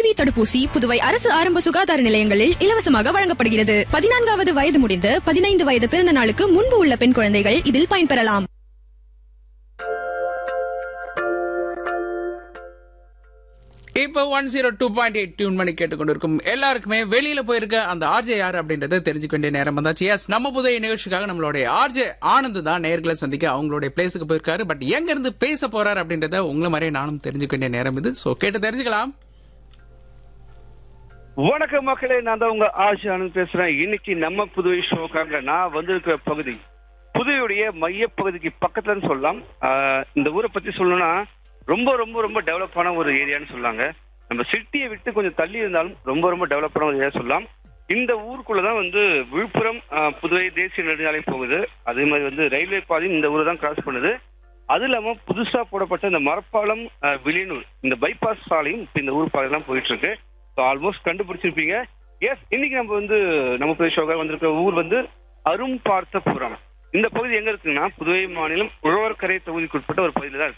HIV தடுப்பூசி புதுவை அரசு ஆரம்ப சுகாதார நிலையங்களில் இலவசமாக வழங்கப்படுகிறது பதினான்காவது வயது முடிந்து பதினைந்து வயது பிறந்த நாளுக்கு முன்பு உள்ள பெண் குழந்தைகள் இதில் பயன்பெறலாம் இப்போ one zero two point eight tune பண்ணி கேட்டுக்கொண்டிருக்கும் எல்லாருக்குமே வெளியில போயிருக்க அந்த ஆர்ஜே யார் அப்படின்றத தெரிஞ்சுக்க வேண்டிய நேரம் வந்தாச்சு எஸ் நம்ம புதிய நிகழ்ச்சிக்காக நம்மளுடைய ஆர்ஜே ஆனந்த் தான் நேர்களை சந்திக்க அவங்களுடைய பிளேஸுக்கு போயிருக்காரு பட் எங்க இருந்து பேச போறாரு அப்படின்றத உங்களை மாதிரியே நானும் தெரிஞ்சுக்க வேண்டிய நேரம் இது சோ கேட்டு தெரிஞ்சுக்கலாம் வணக்கம் மக்களே நான் தான் உங்க ஆஷ் ஆனந்த் பேசுறேன் இன்னைக்கு நம்ம புதுவை ஷோக்காக நான் வந்திருக்கிற பகுதி புதுவையுடைய மையப்பகுதிக்கு பக்கத்துலன்னு சொல்லலாம் ஆஹ் இந்த ஊரை பத்தி சொல்லணும்னா ரொம்ப ரொம்ப ரொம்ப டெவலப்பான ஒரு ஏரியான்னு சொல்லாங்க நம்ம சிட்டியை விட்டு கொஞ்சம் தள்ளி இருந்தாலும் ரொம்ப ரொம்ப டெவலப்பான ஒரு ஏரியா சொல்லலாம் இந்த ஊருக்குள்ளதான் வந்து விழுப்புரம் ஆஹ் புதுவை தேசிய நெடுஞ்சாலை போகுது அதே மாதிரி வந்து ரயில்வே பாதையும் இந்த ஊரை தான் கிராஸ் பண்ணுது அது இல்லாம புதுசா போடப்பட்ட இந்த மரப்பாலம் ஆஹ் வில்லியனூர் இந்த பைபாஸ் சாலையும் இப்ப இந்த ஊர் பாதை தான் போயிட்டு இருக்கு ஆல்மோஸ்ட் கண்டுபிடிச்சிருப்பீங்க எஸ் இன்னைக்கு நம்ம வந்து நம்ம புதிய ஷோக்காக வந்திருக்கிற ஊர் வந்து அரும் பார்த்தபுரம் இந்த பகுதி எங்க இருக்குன்னா புதுவை மாநிலம் உழவர்கரை தொகுதிக்கு உட்பட்ட ஒரு பகுதியில தான் இருக்கு